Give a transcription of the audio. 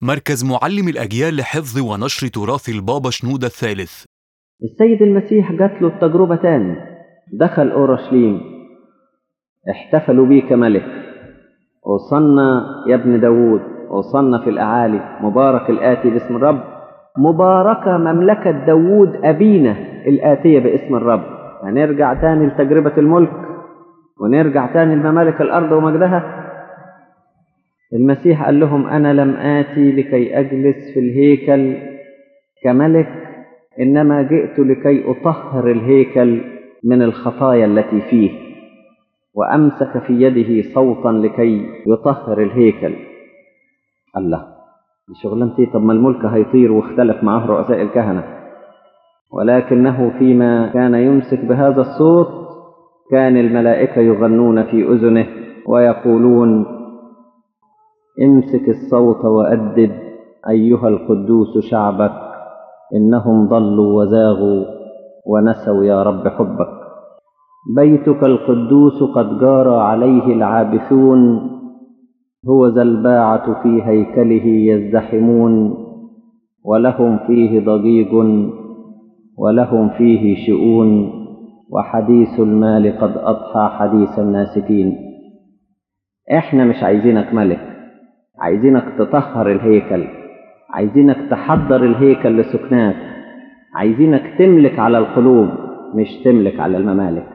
مركز معلم الأجيال لحفظ ونشر تراث البابا شنودة الثالث السيد المسيح جات له التجربة تاني دخل أورشليم احتفلوا بيه كملك وصلنا يا ابن داوود وصلنا في الأعالي مبارك الآتي باسم الرب مباركة مملكة داوود أبينا الآتية باسم الرب هنرجع تاني لتجربة الملك ونرجع تاني لممالك الأرض ومجدها المسيح قال لهم أنا لم آتي لكي أجلس في الهيكل كملك إنما جئت لكي أطهر الهيكل من الخطايا التي فيه وأمسك في يده صوتا لكي يطهر الهيكل الله دي شغلانتي طب ما الملك هيطير واختلف معه رؤساء الكهنة ولكنه فيما كان يمسك بهذا الصوت كان الملائكة يغنون في أذنه ويقولون امسك الصوت وأدب أيها القدوس شعبك إنهم ضلوا وزاغوا ونسوا يا رب حبك بيتك القدوس قد جار عليه العابثون هو ذا الباعة في هيكله يزدحمون ولهم فيه ضجيج ولهم فيه شؤون وحديث المال قد أضحى حديث الناسكين احنا مش عايزينك ملك عايزينك تطهر الهيكل عايزينك تحضر الهيكل لسكناك عايزينك تملك على القلوب مش تملك على الممالك